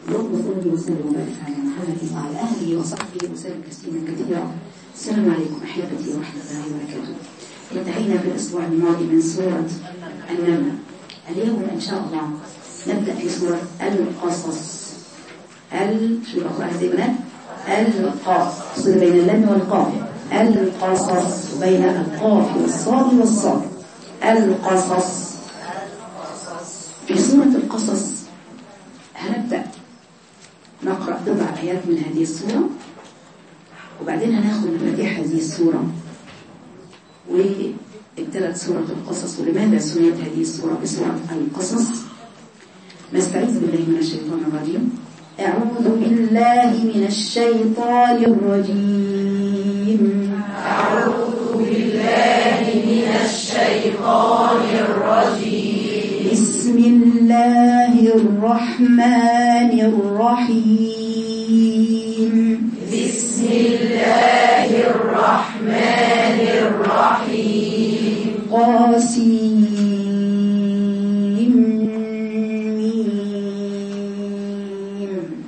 اللهم صل وسلم وبارك على محمد وعلى اهله وصحبه وسلم تسليما كثيرا السلام عليكم احبتي ورحمه الله وبركاته انتهينا في الاسبوع الماضي من سوره النمل اليوم ان شاء الله نبدا في سوره القصص ال شو اقراها زي بنات القاف صل بين اللام والقاف القصص بين القاف والصاد والصاد القصص في سورة القصص هنبدأ نقرأ بضع آيات من هذه السورة وبعدين هناخد مفاتيح هذه السورة وابتدت سورة القصص ولماذا سميت هذه السورة بسورة القصص نستعيذ بالله من الشيطان الرجيم أعوذ بالله من الشيطان الرجيم أعوذ بالله من الشيطان الرجيم بسم الله الرحمن الرحيم بسم الله الرحمن الرحيم قاسم ميم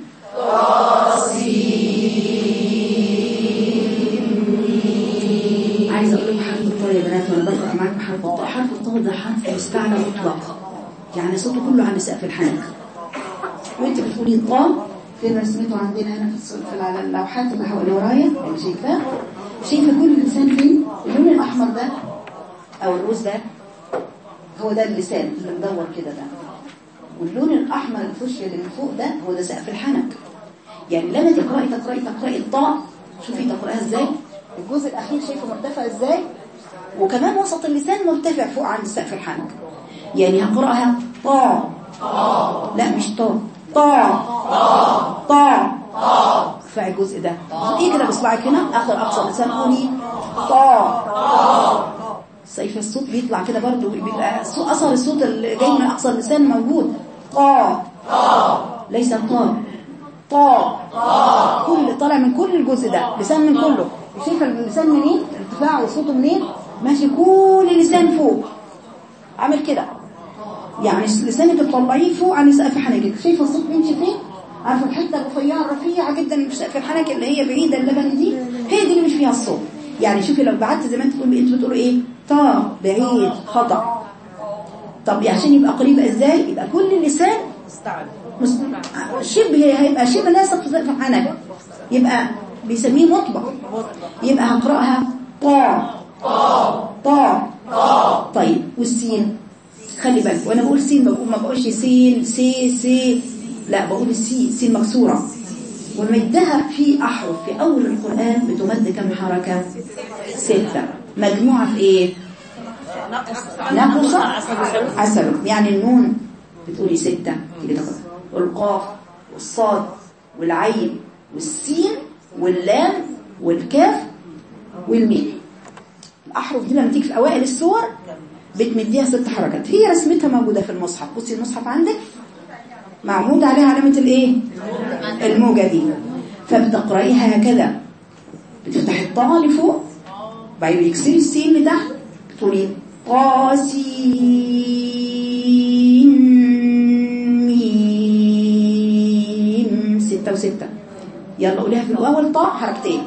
عايزه اقول لكم حرف الطاء يا بنات وانا بقرا معاكم حرف الطاء حرف الطاء ده حرف مستعلى مطلق يعني صوته كله عند سقف الحنك وانت بتقولي الطاء فين رسمته عندنا هنا في الصوت في على اللوحات اللي حوالي ورايا اللي شايفاه شايفه كل لسان فين اللون الاحمر ده او الروز ده هو ده اللسان اللي مدور كده ده واللون الاحمر الفوشيا اللي من فوق ده هو ده سقف الحنك يعني لما تقراي تقراي تقراي الطاء شوفي تقراها ازاي الجزء الاخير شايفه مرتفع ازاي وكمان وسط اللسان مرتفع فوق عند سقف الحنك يعني هقراها طا لا مش طا طا طا ارفعي الجزء ده ايه كده بصبعك هنا اخر اقصى لسان قولي طا سيف الصوت بيطلع كده برضو بيبقى صو- اثر الصوت اللي جاي من اقصى اللسان موجود طا ليس طا طا كل طالع من كل الجزء ده لسان من كله شايفه اللسان منين ارتفاعه وصوته منين ماشي كل اللسان فوق عامل كده يعني لسانك تطلعيه فوق عن سقف حنكك شايفه الصوت بيمشي فين عارفه الحته الرفيعه الرفيعه جدا في سقف الحنك اللي هي بعيده اللبن دي هي دي اللي مش فيها الصوت يعني شوفي لو بعدت زي ما انت بتقولي انت بتقولوا ايه طا بعيد خطا طب عشان يبقى قريب ازاي يبقى كل اللسان مس- شبه هيبقى شبه لاصق في سقف الحنك يبقى بيسميه مطبق يبقى هقراها طا طا طيب والسين خلي بالك وانا بقول سين بقول ما بقولش سين سي سي لا بقول السي سين مكسوره ومدها في احرف في اول القران بتمد كم حركه سته مجموعه في ايه نقص عسل يعني النون بتقولي ستة تيجي تاخد والقاف والصاد والعين والسين واللام والكاف والميم الأحرف دي لما تيجي في أوائل السور بتمديها ست حركات هي رسمتها موجودة في المصحف بصي المصحف عندك معمود عليها علامة الايه الموجة دي فبتقرأيها هكذا بتفتحي الطاء لفوق بعدين بتكسري السين لتحت بتقولي قاسين ميم ستة وستة يلا قوليها في الأول طاء حركتين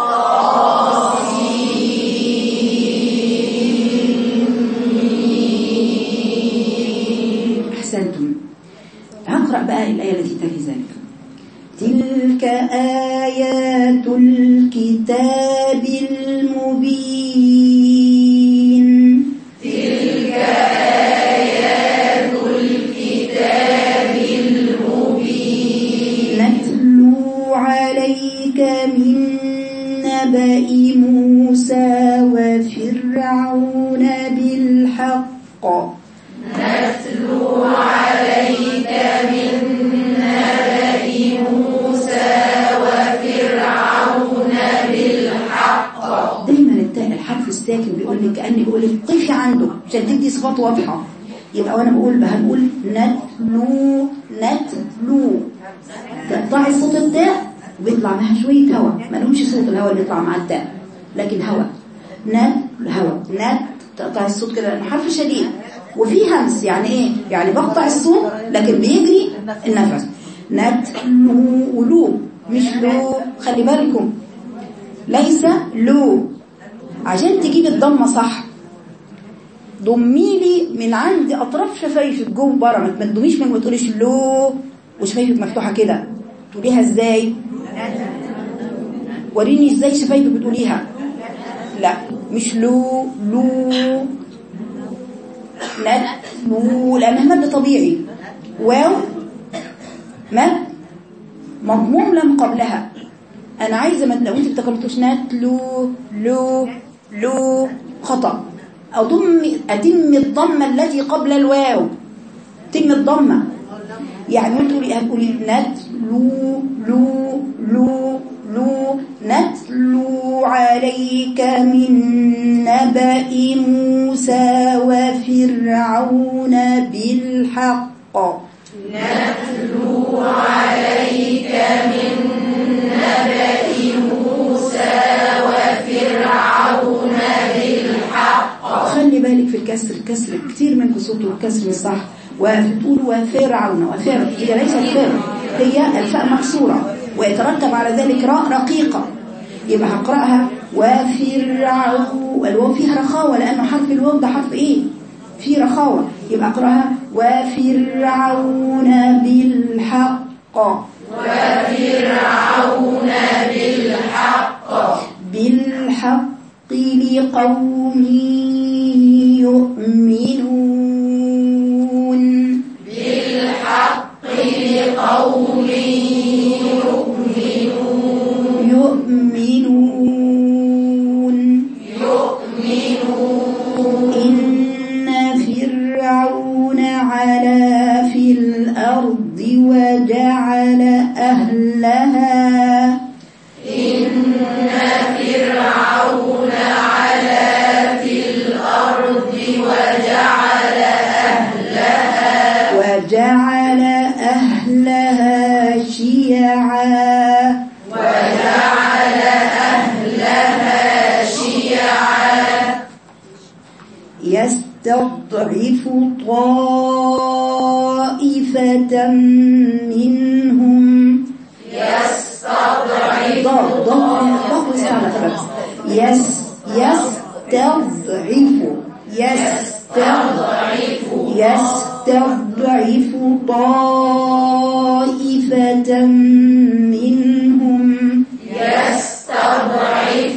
أحسنتم هقرأ بقى الآية التي تلي ذلك تلك آيات الكتاب المبين نتلو عليك من نبأ موسى وفرعون بالحق دايما التاء الحرف الساكن بيقول لك كاني بقول لك قفي عنده عشان تدي صفات واضحه يبقى وانا بقول هنقول نتلو نتلو تقطعي صوت التاء وبيطلع معاها شويه هواء ما لهمش صوت الهواء اللي يطلع مع التاء لكن هواء نت هواء نت تقطعي الصوت كده حرف شديد وفي همس يعني ايه يعني بقطع الصوت لكن بيجري النفس نتلو لو مش لو خلي بالكم ليس لو عشان تجيب الضمه صح ضمي لي من عند اطراف شفايفك جوه بره ما تمدوميش من ما تقوليش لو وشفايفك مفتوحه كده تقوليها ازاي وريني ازاي شفايفك بتقوليها لا مش لو لو نتلو لانها مد طبيعي واو مد مضموم لم قبلها انا عايزه ما لو انت بتقولوش نتلو لو لو خطا اضم اتم الضمه التي قبل الواو تم الضمه يعني انت تقولي هتقولي نتلو لو لو لو نتلو عليك من نبأ موسى وفرعون بالحق نتلو عليك من نبأ موسى وفرعون بالحق خلي بالك في الكسر الكسر كتير منكم صوته الكسر الصح وتقول وفرعون وفر هي ليست فر هي الفاء مكسورة ويترتب على ذلك راء رقيقة يبقى هقرأها وفرعون والواو فيها رخاوة لأنه حرف الواو ده حرف إيه في رخاوة يبقى أقرأها وفرعون بالحق وفرعون بالحق بالحق لقوم يؤمنون بالحق لقوم يؤمنون يؤمنون يؤمنون إن فرعون علا في الأرض وجعل أهلها إن فرعون علا في الأرض وجعل أهلها وجعل أهلها شيعا وجعل أهلها شيعا يستضعف طائفة منهم يستضعف ضاد ضاد ضاد استعلى خلاص يس يستضعف يستضعف يستضعف طائفة منهم يستضعف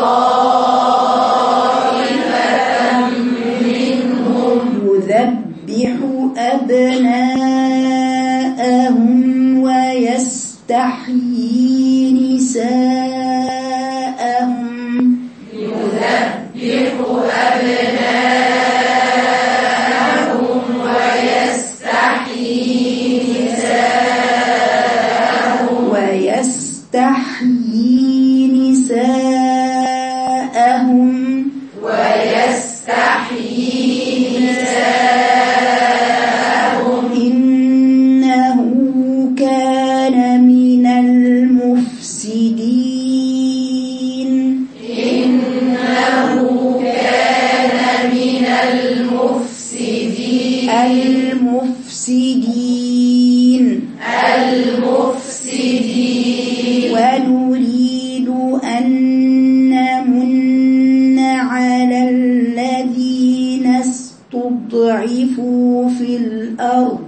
طائفة منهم يذبح أبناءهم ويستحيي نساءهم يذبح أبناءهم ويستحيي نساءهم ويستحيي نساءهم ويستحيي نساءهم إنه كان من المفسدين إنه كان من المفسدين المفسدين المفسدين ونريد أن نمن على الذين استضعفوا في الأرض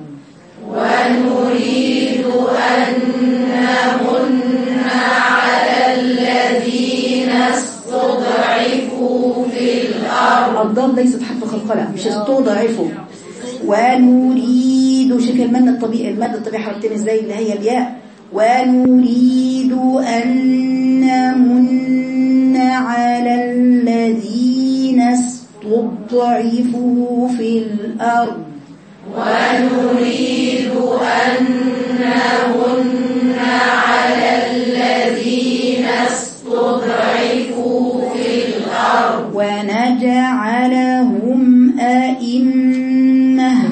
ونريد أن نمن على الذين استضعفوا في الأرض الضاد ليست حرف خلقلة مش استضعفوا ونريد شوف المد الطبيعي المد الطبيعي حركتين ازاي اللي هي الياء ونريد أن نمن على الذين استضعفوا في الأرض ونريد أن نمن على الذين استضعفوا في الأرض ونجعلهم أئمة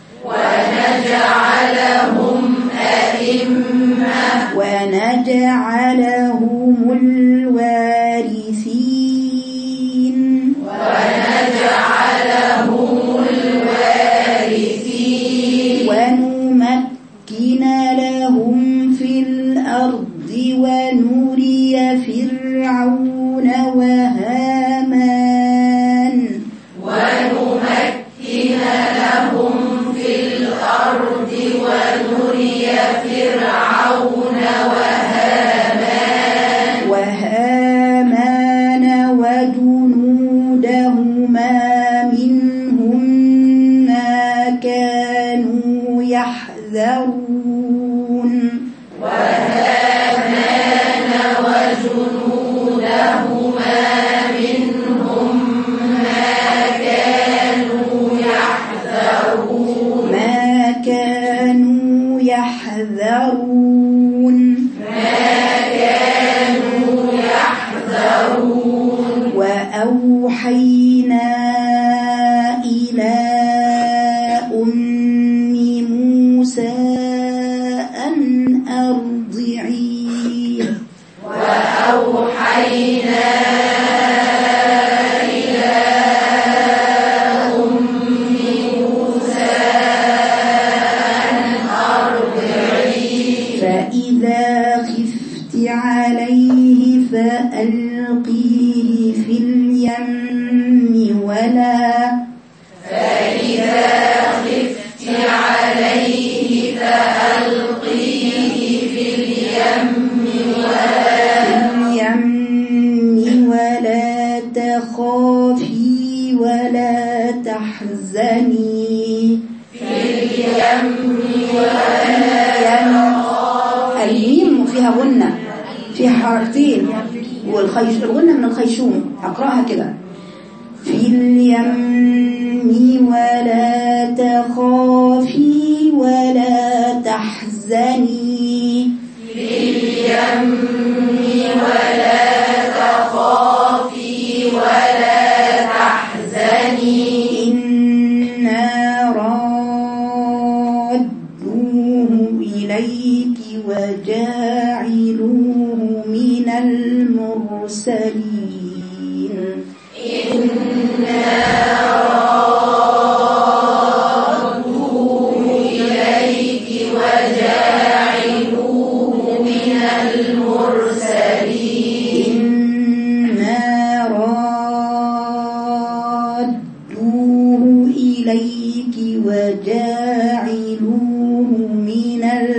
ونجعلهم أئمة ونجعلهم الوارثين ونجعلهم الوارثين ونمكن وجنودهم في الأرض ونري فرعون وهامان ونمكن لهم في الأرض ونري فرعون وهامان وهامان وجنودهما منهم ما كانوا يحذرون وهامان وجنودهما منهم ما كانوا يحذرون ما كانوا يحذرون ما كانوا يحذرون وأوحينا إلى أم موسى أن أرضعيه وأوحينا إلى أم موسى أن أرضعيه فإذا خفت عليه فألقيه في اليم ولا فإذا خفت عليه فألقيه في اليم ولا اليم ولا تخافي ولا تحزني في اليم الميم فيها غنة فيها حركتين والخيش الغنة من الخيشوم أقرأها كده في اليم ولا تخافي ولا تحزني في اليم ولا تخافي ولا تحزني إنا رادوه إليك وجاعلوه من المرسلين إليك وجاعلوه من المرسلين إنا رادوه إليك وجاعلوه من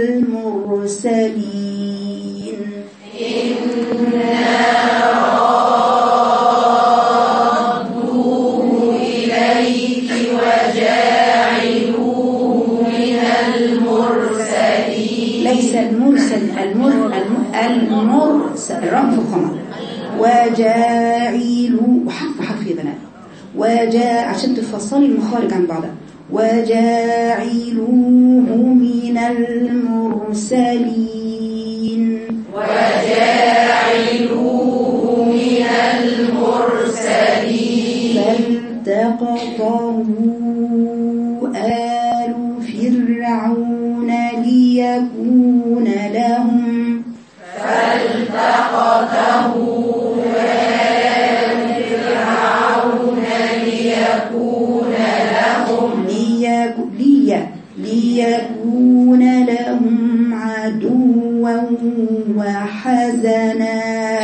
المرسلين إليك وجاعلوه من المرسلين ليس المرسل المر الم- المرسل الرم في القمر وجاعلوا وحرف حرف يا بنات وجاء عشان تفصلي المخارج عن بعضها وجاعلوه من المرسلين وجاعلوه من المرسلين فالتقطه آل فرعون ليكون لهم فالتقطه آل فرعون ليكون لهم ليك- لي- ليكون لهم عدوا وحزنا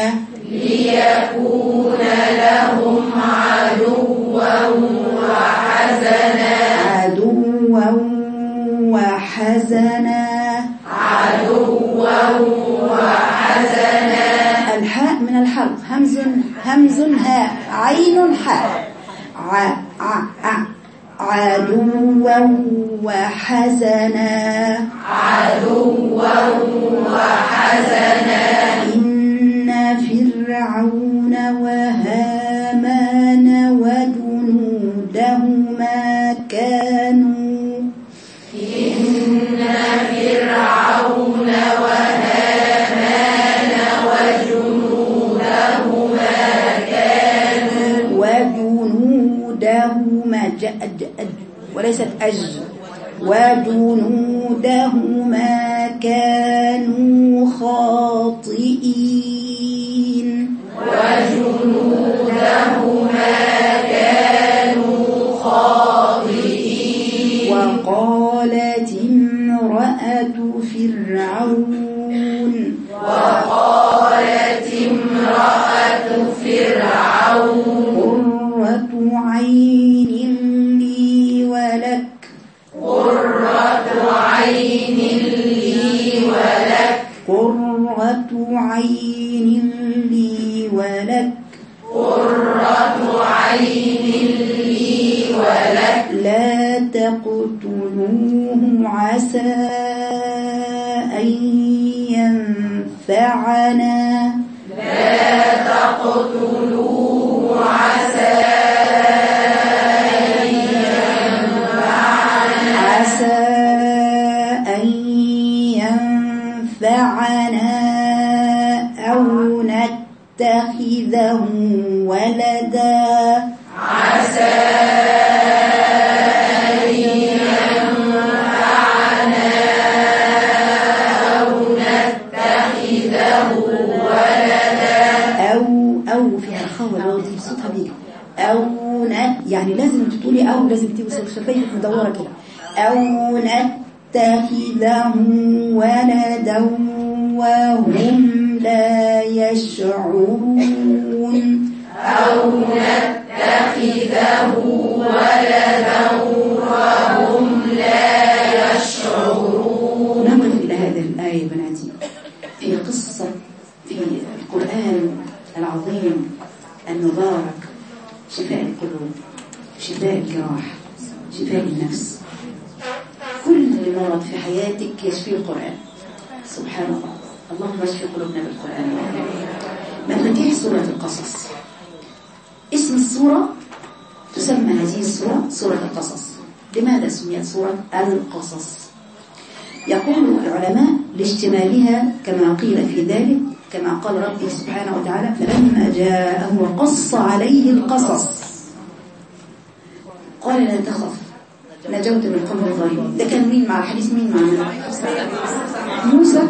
ليكون لهم عدوا وحزنا عدوا وحزنا عدوا وحزنا الحاء من الحرف همز همز هاء عين حاء ع ع ع عدوا وحزنا عدوا وحزنا إن فرعون وهامان وجنودهما كانوا إن فرعون وهامان وجنودهما كانوا وجنودهما ج- ج- ج- وليست أج وجنودهما كانوا خاطئين وجنودهما كانوا خاطئين وقالت امرأة فرعون فرعون وقالت امرأة فرعون قرة عين لي ولك قرة عين لي ولك قرة عين لي ولك قرة عين لي ولك لا تقتلوه عسى أن ينفعنا لا تقتلوه عسى عسى أن ينفعنا أو نتخذه ولدا عسى أن ينفعنا أو نتخذه ولدا أو أو فيها الخاء والواو دي صوتها بيجي أو نت يعني لازم تقولي أو لازم تيجي شفايفك مدورة كده أو نتخذه ولدا وهم لا يشعرون أو نتخذه ولدا وهم لا يشعرون نقف إلى هذه الآية بناتي في قصة في القرآن العظيم المبارك شفاء القلوب شفاء الجراح شفاء النفس كل مرض في حياتك يشفيه القرآن سبحان الله اللهم اشف قلوبنا بالقرآن مفاتيح سورة القصص اسم السورة تسمى هذه السورة سورة القصص لماذا سميت سورة القصص يقول العلماء لاشتمالها كما قيل في ذلك كما قال ربي سبحانه وتعالى فلما جاءه وقص عليه القصص قال لا تخف نجوت من القوم الظالمين ده كان مين مع الحديث مين مع موسى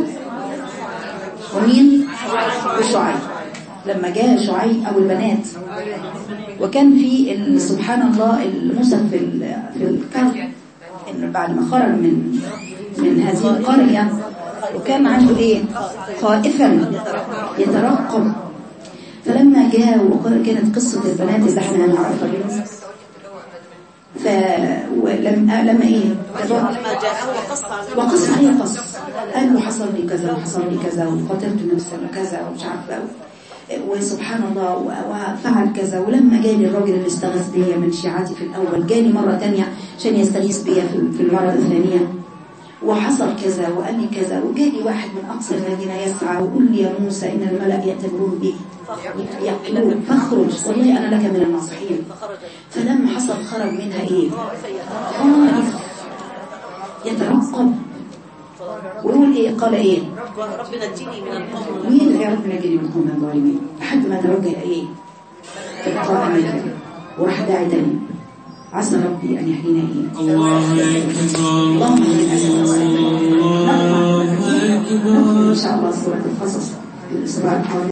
ومين وشعيب لما جاء شعيب أو البنات وكان في ال- سبحان الله موسى في ال- في الكهف إنه بعد ما خرج من من هذه القرية وكان عنده ايه خائفا يترقب فلما جاء وكانت قصة البنات اللي احنا هنعرفها اليوم ف ولما لما ايه لما جاءه وقص عليه وقص عليه قص قال له حصل لي كذا وحصل لي كذا وقتلت نفسا وكذا ومش عارفه وسبحان الله وفعل كذا ولما جاني الراجل اللي استغاث بيا من شيعتي في الأول جاني مرة تانية عشان يستغيث بيا في- في المرة الثانية وحصل كذا وقال لي كذا وجاني واحد من أقصى المدينة يسعى ويقول لي يا موسى إن الملأ يأتمرون بك يقولون فاخرج والله أنا لك من الناصحين فخرج فلما حصل خرج منها إيه خائف يترقب ويقول إيه قال إيه رب رب نجيني من القوم مين اللي يعرف من الجن من القوم الظالمين لحد ما توجه ايه تلقاء امريكا وراح داعي تاني عسى ربي ان يهدينا ايه الله أكبر اللهم اهدنا سبيل السلام. نقرأ ان شاء الله سوره القصص الاسبوع القادم